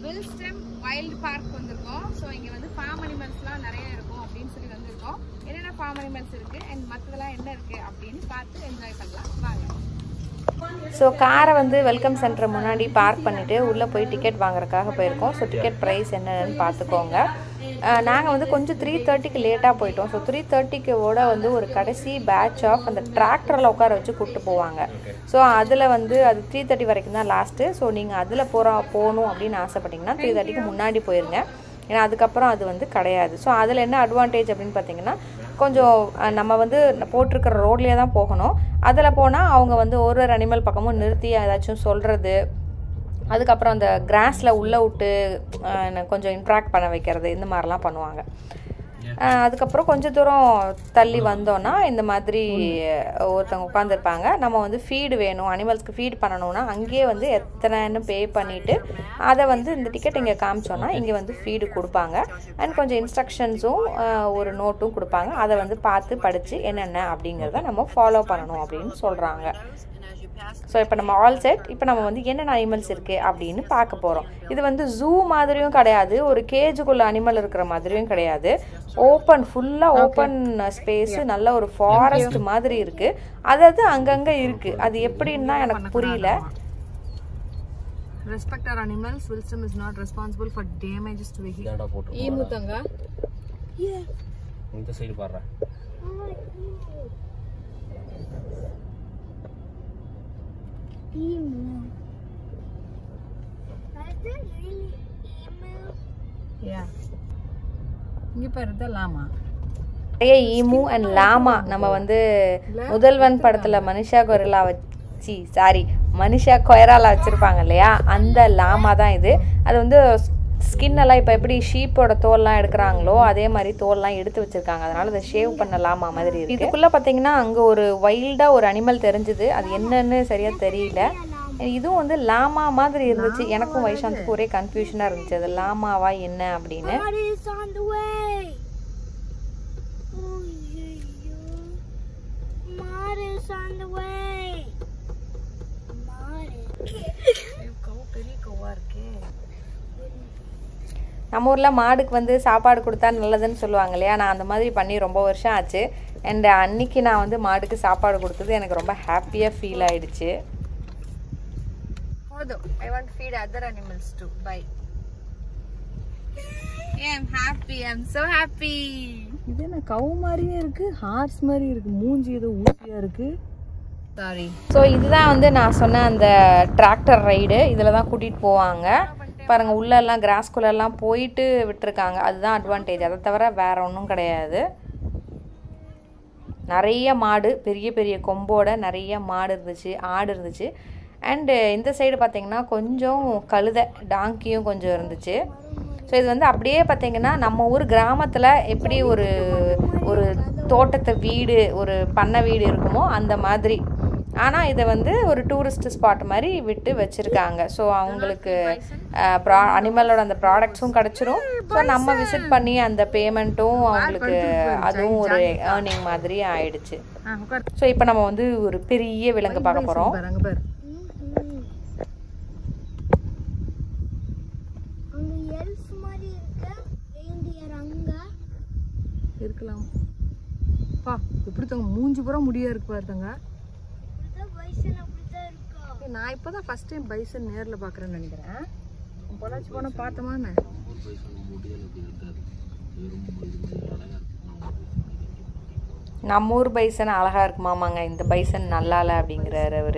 வில்ஸ்டம் wild park வந்திருக்கோம் so இங்கே வந்து ஃபார்ம் அனிமல்ஸ்லாம் நிறைய இருக்கும் அப்படின்னு சொல்லி வந்திருக்கோம் என்னென்ன ஃபார்ம் அனிமல்ஸ் இருக்கு அண்ட் மற்றதெல்லாம் என்ன இருக்கு அப்படின்னு பார்த்து என்ஜாய் பண்ணலாம் வாங்க ஸோ காரை வந்து வெல்கம் சென்டர் முன்னாடி பார்க் பண்ணிவிட்டு உள்ளே போய் டிக்கெட் வாங்குறதுக்காக போயிருக்கோம் ஸோ டிக்கெட் ப்ரைஸ் என்னன்னு பார்த்துக்கோங்க நாங்கள் வந்து கொஞ்சம் த்ரீ தேர்ட்டிக்கு லேட்டாக போயிட்டோம் ஸோ த்ரீ தேர்ட்டிக்கு ஓட வந்து ஒரு கடைசி பேட்ச் ஆஃப் அந்த டிராக்டரில் உட்கார வச்சு கூப்பிட்டு போவாங்க ஸோ அதில் வந்து அது த்ரீ தேர்ட்டி வரைக்கும் தான் லாஸ்ட்டு ஸோ நீங்கள் அதில் போகிற போகணும் அப்படின்னு ஆசைப்பட்டீங்கன்னா த்ரீ தேர்ட்டிக்கு முன்னாடி போயிருங்க ஏன்னா அதுக்கப்புறம் அது வந்து கிடையாது ஸோ அதில் என்ன அட்வான்டேஜ் அப்படின்னு பார்த்தீங்கன்னா கொஞ்சம் அஹ், நம்ம வந்து போட்டிருக்கிற ரோட்லேயே தான் போகணும் அதில் போனால் அவங்க வந்து ஒரு ஒரு அனிமல் பக்கமும் நிறுத்தி ஏதாச்சும் சொல்கிறது அதுக்கப்புறம் அந்த கிராஸில் உள்ளே விட்டு அஹ், என்ன கொஞ்சம் இன்ட்ராக்ட் பண்ண வைக்கிறது இந்த மாதிரிலாம் பண்ணுவாங்க அஹ், அதுக்கப்புறம் கொஞ்சம் தூரம் தள்ளி வந்தோன்னா இந்த மாதிரி ஒருத்தவங்க உட்காந்துருப்பாங்க நம்ம வந்து ஃபீடு வேணும் அனிமல்ஸ்க்கு ஃபீட் பண்ணணும்னா அங்கேயே வந்து எத்தனைன்னு பே பண்ணிவிட்டு அதை வந்து இந்த டிக்கெட் இங்கே காமிச்சோன்னா இங்கே வந்து ஃபீடு கொடுப்பாங்க அண்ட் கொஞ்சம் இன்ஸ்ட்ரக்ஷன்ஸும் ஒரு நோட்டும் கொடுப்பாங்க அதை வந்து பார்த்து படித்து என்னென்ன அப்படிங்கிறத நம்ம ஃபாலோ பண்ணணும் அப்படின்னு சொல்கிறாங்க ஸோ இப்போ நம்ம ஆல் செட் இப்போ நம்ம வந்து என்னென்ன அனிமல்ஸ் இருக்குது அப்படின்னு பார்க்க போகிறோம் இது வந்து ஜூ மாதிரியும் கிடையாது ஒரு கேஜுக்குள்ள அனிமல் இருக்கிற மாதிரியும் கிடையாது ஓப்பன் ஃபுல்லாக ஓப்பன் ஸ்பேஸு நல்ல ஒரு ஃபாரஸ்ட் மாதிரி இருக்குது அதாவது அங்கங்கே இருக்குது அது எப்படின்னு தான் எனக்கு புரியல ரெஸ்பெக்ட் ஆர் அனிமல்ஸ் வில்ஸ்டம் is not responsible for damages to vehicle இதாண்டா போட்டு ஈமுத்தங்க இந்த சைடு பாடுற யா இங்க பாரு இதான் லாமா நிறைய ஈமு அண்ட் லாமா நம்ம வந்து முதல்வன் படத்தில் மனுஷா கொரிலா வச்சு சாரி மனுஷா கொயராலா வச்சுருப்பாங்க இல்லையா அந்த லாமா தான் இது அது வந்து ஸ்கின் எல்லாம் இப்போ எப்படி ஷீப்போட தோல்லாம் எடுக்கிறாங்களோ அதே மாதிரி தோல்லாம் எடுத்து வச்சிருக்காங்க அதனால அதை ஷேவ் பண்ண லாமா மாதிரி இருக்கு இதுக்குள்ள பார்த்தீங்கன்னா அங்கே ஒரு வைல்டாக ஒரு அனிமல் தெரிஞ்சுது அது என்னன்னு சரியா தெரியல இதுவும் வந்து லாமா மாதிரி இருந்துச்சு எனக்கும் வைஷாந்துக்கும் ஒரே கன்ஃபியூஷனாக இருந்துச்சு அது லாமாவா என்ன அப்படின்னு Mud is on the way. Oh, yeah, yeah. Mud is on the way. Mud is. பெரிய கவ்வா இருக்கே நம்ம ஊரில் மாடுக்கு வந்து சாப்பாடு கொடுத்தா நல்லதுன்னு சொல்லுவாங்க இல்லையா நான் அந்த மாதிரி பண்ணி ரொம்ப வருஷம் ஆச்சு அண்ட் அன்னைக்கு நான் வந்து மாடுக்கு சாப்பாடு கொடுத்தது எனக்கு ரொம்ப ஹாப்பியாக ஃபீல் ஆயிடுச்சு போதும் I want feed other animals too bye I am happy I am so happy இது என்ன கவு மாதிரியே இருக்கு ஹார்ஸ் மாதிரி இருக்கு மூஞ்சி ஏதோ ஊசியா இருக்கு சாரி ஸோ இதுதான் வந்து நான் சொன்ன அந்த டிராக்டர் ரைடு இதில் தான் கூட்டிகிட்டு போவாங்க பாருங்கள் உள்ளெல்லாம் கிராஸ்குள்ளெல்லாம் போயிட்டு விட்டுருக்காங்க அதுதான் அட்வான்டேஜ் அதை தவிர வேற ஒன்றும் கிடையாது நிறைய மாடு பெரிய பெரிய கொம்போட நிறைய மாடு இருந்துச்சு ஆடு இருந்துச்சு அண்டு இந்த சைடு பார்த்தீங்கன்னா கொஞ்சம் கழுதை டாங்கியும் கொஞ்சம் இருந்துச்சு ஸோ இது வந்து அப்படியே பார்த்தீங்கன்னா நம்ம ஊர் கிராமத்தில் எப்படி ஒரு ஒரு தோட்டத்தை வீடு ஒரு பண்ணை வீடு இருக்குமோ அந்த மாதிரி ஆனால் இதை வந்து ஒரு டூரிஸ்ட் ஸ்பாட் மாதிரி விட்டு வச்சுருக்காங்க ஸோ அவங்களுக்கு ப்ரா அனிமலோட அந்த ப்ராடக்ட்ஸும் கிடச்சிரும் ஸோ நம்ம விசிட் பண்ணி அந்த பேமெண்ட்டும் அவங்களுக்கு அதுவும் ஒரு ஏர்னிங் மாதிரி ஆயிடுச்சு ஆ உட்கார் ஸோ இப்போ நம்ம வந்து ஒரு பெரிய விலங்கு பார்க்க போகிறோம் பாரு அங்க பாரு அங்க எல்ஃப் மாதிரி இருக்கு ரெயின்டியர் அங்க இருக்கலாம் பா எப்படி தங்க மூஞ்சி பூரா முடியா இருக்கு பாருங்க அப்படிதான் பைசன் அப்படிதான் இருக்கா நான் இப்போதான் ஃபர்ஸ்ட் டைம் பைசன் நேர்ல பாக்குறேன்னு நினைக்கிறேன் பொள்ளாச்சி போன பார்த்தோமான்னு நம்ம ஊர் பைசன் அழகாக இருக்குமாமாங்க இந்த பைசன் நல்லா இல்லை அப்படிங்கிறாரு அவர்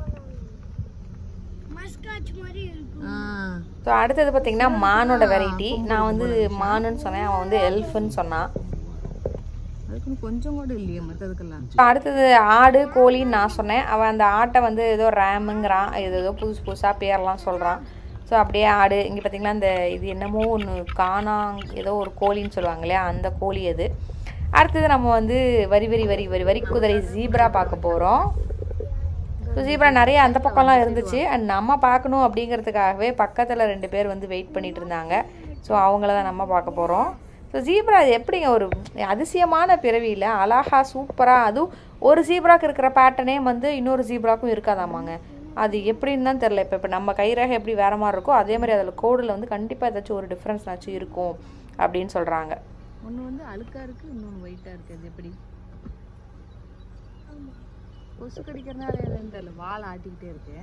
மஸ்காச் மாதிரி இருக்கு ஸோ அடுத்தது பார்த்தீங்கன்னா மானோட வெரைட்டி நான் வந்து மானுன்னு சொன்னேன் அவன் வந்து எல்ஃப்னு சொன்னான் அதுக்குன்னு கொஞ்சம் கூட இல்லையே மற்றதுக்கெல்லாம் ஸோ அடுத்தது ஆடு கோழின்னு நான் சொன்னேன் அவன் அந்த ஆட்டை வந்து ஏதோ ரேமுங்கிறான் இது ஏதோ புதுசு புதுசாக பேர்லாம் சொல்கிறான் ஸோ அப்படியே ஆடு இங்கே பார்த்தீங்கன்னா இந்த இது என்னமோ ஒன்று காணாங் ஏதோ ஒரு கோழின்னு சொல்லுவாங்க இல்லையா அந்த கோழி அது அடுத்தது நம்ம வந்து வரி வரி வரி வரி வரி குதிரை ஜீப்ரா பார்க்க போகிறோம் ஸோ ஜீப்ரா நிறைய அந்த பக்கம்லாம் இருந்துச்சு அண்ட் நம்ம பார்க்கணும் அப்படிங்கிறதுக்காகவே பக்கத்தில் ரெண்டு பேர் வந்து வெயிட் பண்ணிட்டு இருந்தாங்க ஸோ அவங்கள தான் நம்ம பார்க்க போகிறோம் ஸோ ஜீப்ரா இது எப்படிங்க ஒரு அதிசயமான பிறவியில் அழகா சூப்பராக அதுவும் ஒரு ஜீப்ராக்கு இருக்கிற பேட்டர்னே வந்து இன்னொரு ஜீப்ராக்கும் இருக்காதாமாங்க அது எப்படின்னு தான் தெரில இப்போ இப்போ நம்ம கைரேகை எப்படி வேறு மாதிரி இருக்கோ அதே மாதிரி அதில் கோடில் வந்து கண்டிப்பாக ஏதாச்சும் ஒரு டிஃப்ரென்ஸ்னாச்சும் இருக்கும் அப்படின்னு சொல்கிறாங்க ஒன்று வந்து அழுக்கா இருக்கு இன்னொன்று ஒயிட்டாக இருக்கு அது எப்படி கொசு கடிக்கிறதுனால என்னன்னு தெரியல வால் ஆட்டிக்கிட்டே இருக்கு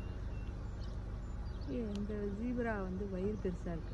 ஏ, இந்த ஜீப்ரா வந்து வயிறு பெருசா இருக்கு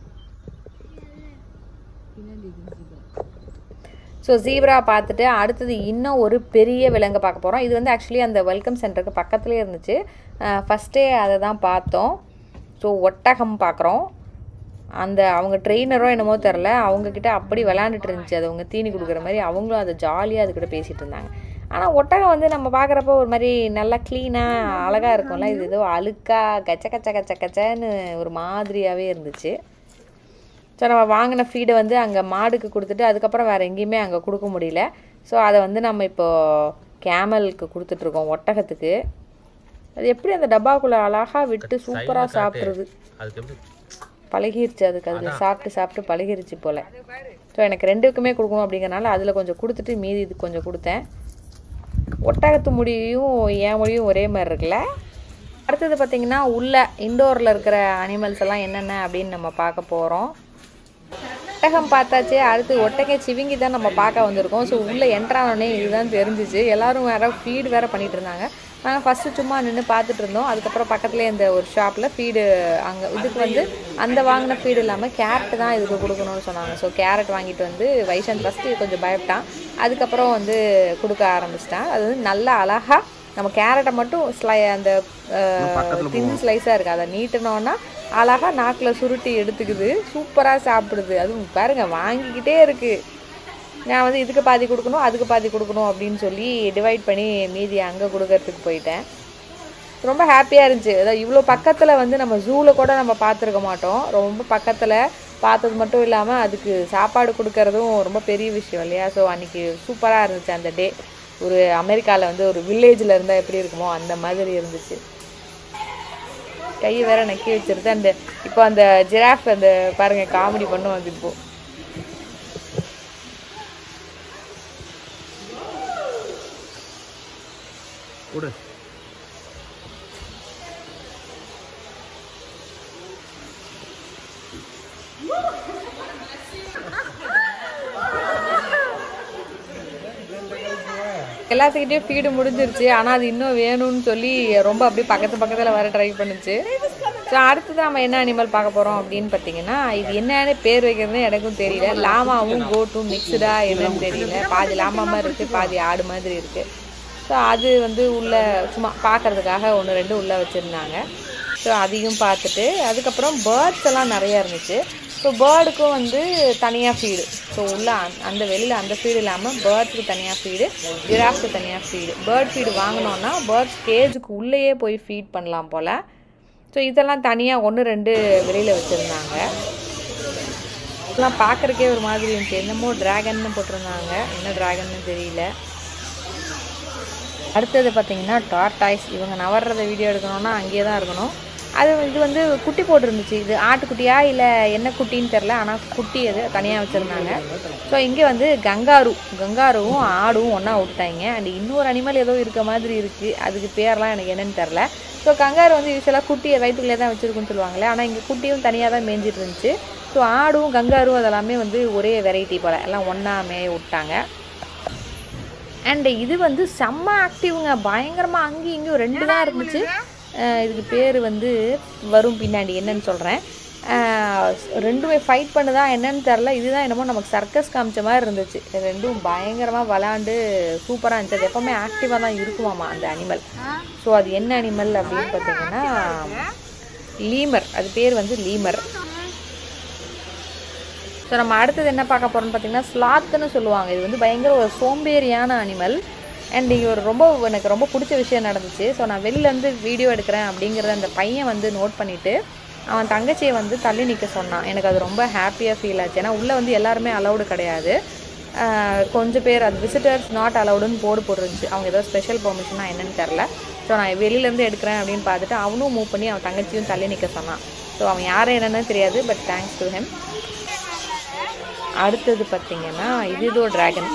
பின்னாடி இருக்கு ஜீப்ரா ஸோ ஜீப்ரா பார்த்துட்டு அடுத்தது இன்னும் ஒரு பெரிய விலங்கு பார்க்க போகிறோம் இது வந்து ஆக்சுவலி அந்த வெல்கம் சென்டருக்கு பக்கத்துலேயே இருந்துச்சு ஃபஸ்ட்டே அதை தான் பார்த்தோம் ஸோ ஒட்டகம் பார்க்குறோம் அந்த அவங்க ட்ரெயினரோ என்னமோ தெரில அவங்கக்கிட்ட அப்படி விளாண்டுட்டு இருந்துச்சு அது அவங்க தீனி கொடுக்குற மாதிரி அவங்களும் அதை ஜாலியாக அதுக்கிட்ட பேசிகிட்டு இருந்தாங்க ஆனால் ஒட்டகம் வந்து நம்ம பார்க்குறப்போ ஒரு மாதிரி நல்லா க்ளீனாக அழகாக இருக்கும்ல இது ஏதோ அழுக்கா கச்ச கச்ச கச்ச கச்சன்னு ஒரு மாதிரியாகவே இருந்துச்சு ஸோ நம்ம வாங்கின ஃபீடை வந்து அங்கே மாடுக்கு கொடுத்துட்டு அதுக்கப்புறம் வேறு எங்கேயுமே அங்கே கொடுக்க முடியல ஸோ அதை வந்து நம்ம இப்போ கேமலுக்கு கொடுத்துட்ருக்கோம் ஒட்டகத்துக்கு அது எப்படி அந்த டப்பாக்குள்ளே அழகாக விட்டு சூப்பராக சாப்பிட்றது அதுக்கு எப்படி பழகிருச்சு அதுக்கு அதில் சாப்பிட்டு சாப்பிட்டு பழகிருச்சு போல் ஸோ எனக்கு ரெண்டுக்குமே கொடுக்கணும் அப்படிங்கறனால அதில் கொஞ்சம் கொடுத்துட்டு மீதி இது கொஞ்சம் கொடுத்தேன் ஒட்டகத்து முடியும் என் முடியும் ஒரே மாதிரி இருக்குல்ல அடுத்தது பார்த்திங்கன்னா உள்ள இண்டோரில் இருக்கிற அனிமல்ஸ் எல்லாம் என்னென்ன அப்படின்னு நம்ம பார்க்க போகிறோம் ஒட்டகம் பார்த்தாச்சு அடுத்து ஒட்டகை சிவிங்கி தான் நம்ம பார்க்க வந்திருக்கோம் ஸோ உள்ளே என்ட்ரானோடனே இதுதான் தெரிஞ்சிச்சு எல்லாரும் வேற ஃபீடு வேற பண்ணிட்டு இருந்தாங்க நாங்கள் ஃபஸ்ட்டு சும்மா நின்று பார்த்துட்டு இருந்தோம் அதுக்கப்புறம் பக்கத்துலேயே இந்த ஒரு ஷாப்பில் ஃபீடு அங்கே இதுக்கு வந்து அந்த வாங்கின ஃபீடு இல்லாமல் கேரட் தான் இதுக்கு கொடுக்கணும்னு சொன்னாங்க ஸோ கேரட் வாங்கிட்டு வந்து வைஷன் ஃபஸ்ட்டு கொஞ்சம் பயப்பட்டான் அதுக்கப்புறம் வந்து கொடுக்க ஆரம்பிச்சிட்டான் அது வந்து நல்லா அழகாக நம்ம கேரட்டை மட்டும் ஸ்லை அந்த தின் ஸ்லைஸாக இருக்குது அதை நீட்டினோன்னா அழகாக நாக்கில் சுருட்டி எடுத்துக்குது சூப்பராக சாப்பிடுது அதுவும் பாருங்க வாங்கிக்கிட்டே இருக்குது நான் வந்து இதுக்கு பாதி கொடுக்கணும் அதுக்கு பாதி கொடுக்கணும் அப்படின்னு சொல்லி டிவைட் பண்ணி மீதி அங்கே கொடுக்கறதுக்கு போயிட்டேன் ரொம்ப ஹாப்பியாக இருந்துச்சு அதாவது இவ்வளோ பக்கத்தில் வந்து நம்ம ஜூவில் கூட நம்ம பார்த்துருக்க மாட்டோம் ரொம்ப பக்கத்தில் பார்த்தது மட்டும் இல்லாமல் அதுக்கு சாப்பாடு கொடுக்கறதும் ரொம்ப பெரிய விஷயம் இல்லையா ஸோ அன்றைக்கி சூப்பராக இருந்துச்சு அந்த டே ஒரு அமெரிக்காவில் வந்து ஒரு வில்லேஜில் இருந்தால் எப்படி இருக்குமோ அந்த மாதிரி இருந்துச்சு கையை வேற நக்கி வச்சிருது அந்த இப்போ அந்த ஜிராஃப் அந்த பாருங்க காமெடி பண்ணும் அது இப்போ கொடு எல்லாத்துக்கிட்டையும் ஃபீடு முடிஞ்சிருச்சு ஆனால் அது இன்னும் வேணும்னு சொல்லி ரொம்ப அப்படியே பக்கத்து பக்கத்தில் வர ட்ரை பண்ணுச்சு ஸோ அடுத்தது நம்ம என்ன அனிமல் பார்க்க போகிறோம் அப்படின்னு பார்த்தீங்கன்னா இது என்னன்னு பேர் வைக்கிறதுன்னு எனக்கும் தெரியல லாமாவும் கோட்டும் மிக்சடாக என்னன்னு தெரியல பாதி லாமா மாதிரி இருக்குது பாதி ஆடு மாதிரி இருக்குது ஸோ அது வந்து உள்ளே சும்மா பார்க்கறதுக்காக ஒன்று ரெண்டு உள்ளே வச்சுருந்தாங்க ஸோ அதையும் பார்த்துட்டு அதுக்கப்புறம் பேர்ட்ஸ் எல்லாம் நிறைய இருந்துச்சு ஸோ பேர்டுக்கும் வந்து தனியாக ஃபீடு ஸோ உள்ள அந்த- அந்த வெளியில் அந்த ஃபீடு இல்லாமல் பேர்ட்ஸுக்கு தனியாக ஃபீடு ஜிராஃப்க்கு தனியாக ஃபீடு பேர்ட் ஃபீடு வாங்கினோன்னா பேர்ட்ஸ் கேஜுக்கு உள்ளேயே போய் ஃபீட் பண்ணலாம் போல் ஸோ இதெல்லாம் தனியாக ஒன்று ரெண்டு வெளியில் வச்சுருந்தாங்க இதெல்லாம் பார்க்குறக்கே ஒரு மாதிரி இருந்துச்சு என்னமோ ட்ராகன்னு போட்டிருந்தாங்க என்ன ட்ராகன்னு தெரியல அடுத்தது பார்த்தீங்கன்னா டார்டாய்ஸ் இவங்க நவர்றத வீடியோ எடுக்கணும்னா அங்கேயே தான் இருக்கணும் அது இது வந்து குட்டி போட்டிருந்துச்சு இது ஆட்டுக்குட்டியா இல்லை என்ன குட்டின்னு தெரில ஆனால் குட்டி அது தனியாக வச்சுருந்தாங்க ஸோ இங்கே வந்து கங்காரு கங்காருவும் ஆடும் ஒன்றா விட்டாங்க அண்ட் இன்னொரு அனிமல் ஏதோ இருக்க மாதிரி இருக்குது அதுக்கு பேர்லாம் எனக்கு என்னன்னு தெரில ஸோ கங்காரு வந்து யூஸ்வலாக குட்டியை வயிற்றுக்குள்ளே தான் வச்சுருக்குன்னு சொல்லுவாங்களே ஆனால் இங்கே குட்டியும் தனியாக தான் மேய்ஞ்சிட்டு இருந்துச்சு ஸோ ஆடும் கங்காரும் அதெல்லாமே வந்து ஒரே வெரைட்டி போல் எல்லாம் ஒன்றா மேய விட்டாங்க அண்ட் இது வந்து செம்ம ஆக்டிவ்ங்க பயங்கரமாக அங்கேயும் இங்கேயும் ரெண்டு தான் இருந்துச்சு அஹ் இதுக்கு பேர் வந்து வரும் பின்னாடி என்னன்னு சொல்கிறேன் ரெண்டுமே ஃபைட் பண்ணுதா என்னன்னு தெரில இதுதான் என்னமோ நமக்கு சர்க்கஸ் காமிச்ச மாதிரி இருந்துச்சு இது ரெண்டும் பயங்கரமாக விளாண்டு சூப்பராக இருந்துச்சு அது எப்போவுமே ஆக்டிவாக தான் இருக்குமாமா அந்த அனிமல் ஸோ அது என்ன அனிமல் அப்படின்னு பார்த்தீங்கன்னா லீமர் அது பேர் வந்து லீமர் ஸோ நம்ம அடுத்தது என்ன பார்க்க போகிறோம்னு பார்த்தீங்கன்னா ஸ்லாத்துன்னு சொல்லுவாங்க இது வந்து பயங்கர ஒரு சோம்பேறியான அனிமல் அண்ட் இங்கே ஒரு ரொம்ப எனக்கு ரொம்ப பிடிச்ச விஷயம் நடந்துச்சு ஸோ நான் வெளியிலேருந்து வீடியோ எடுக்கிறேன் அப்படிங்கிறத அந்த பையன் வந்து நோட் பண்ணிவிட்டு அவன் தங்கச்சியை வந்து தள்ளி நிற்க சொன்னான் எனக்கு அது ரொம்ப ஹாப்பியாக ஃபீல் ஆச்சு ஏன்னா உள்ளே வந்து எல்லாருமே அலௌடு கிடையாது ஆஹ் கொஞ்சம் பேர் அது விசிட்டர்ஸ் நாட் அலௌடுன்னு போர்டு போட்டுருந்துச்சு அவங்க ஏதோ ஸ்பெஷல் பெர்மிஷனா என்னன்னு தெரில ஸோ நான் வெளியிலேருந்து எடுக்கிறேன் அப்படின்னு பார்த்துட்டு அவனும் மூவ் பண்ணி அவன் தங்கச்சியும் தள்ளி நிற்க சொன்னான் ஸோ அவன் யாரும் என்னன்னு தெரியாது பட் தேங்க்ஸ் டு ஹெம் அடுத்தது பார்த்தீங்கன்னா இது இதோ டிராகன்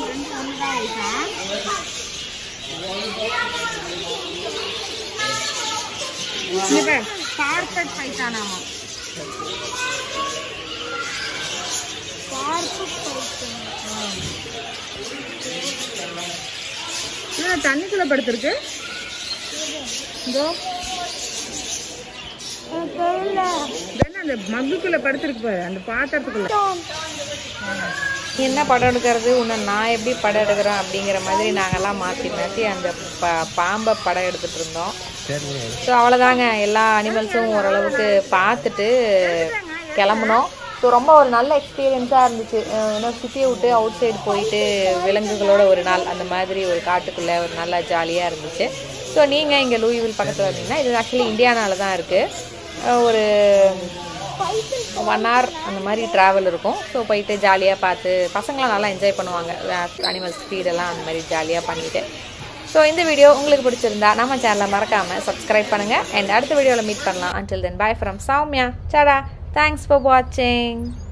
இங்க கார்பெட் பைத்தானாமா பார்ப்பு போயிட்டு என்ன தண்ணிக்குள்ள படுத்திருக்கு இதோ எனக்கு தெரியல இதென்ன அந்த மக்குக்குள்ள படுத்திருக்கு பாரு அந்த பாத்திரத்துக்குள்ள நீ என்ன படம் எடுக்கிறது உன்னை நான் எப்படி படம் எடுக்கிறேன் அப்படிங்கிற மாதிரி நாங்கெல்லாம் மாற்றி மாற்றி அந்த ப பாம்பை படம் எடுத்துகிட்டு இருந்தோம் ஸோ அவ்வளோதாங்க எல்லா அனிமல்ஸும் ஓரளவுக்கு பார்த்துட்டு கிளம்புனோம் ஸோ ரொம்ப ஒரு நல்ல எக்ஸ்பீரியன்ஸாக இருந்துச்சு இன்னும் சிட்டியை விட்டு அவுட் சைடு போயிட்டு விலங்குகளோட ஒரு நாள் அந்த மாதிரி ஒரு காட்டுக்குள்ளே ஒரு நல்லா ஜாலியாக இருந்துச்சு ஸோ நீங்கள் இங்கே லூயிவில் பக்கத்தில் வந்தீங்கன்னா இது ஆக்சுவலி இந்தியானால தான் இருக்குது ஒரு ஒன் hour அந்த மாதிரி ட்ராவல் இருக்கும் ஸோ போயிட்டு ஜாலியாக பார்த்து பசங்களாம் நல்லா என்ஜாய் பண்ணுவாங்க அனிமல்ஸ் ஃபீடெல்லாம் அந்த மாதிரி ஜாலியாக பண்ணிட்டு ஸோ இந்த வீடியோ உங்களுக்கு பிடிச்சிருந்தா நம்ம சேனலை மறக்காமல் சப்ஸ்கிரைப் பண்ணுங்கள் அண்ட் அடுத்த வீடியோவில் மீட் பண்ணலாம் until then bye from Soumya Sada thanks for வாட்சிங்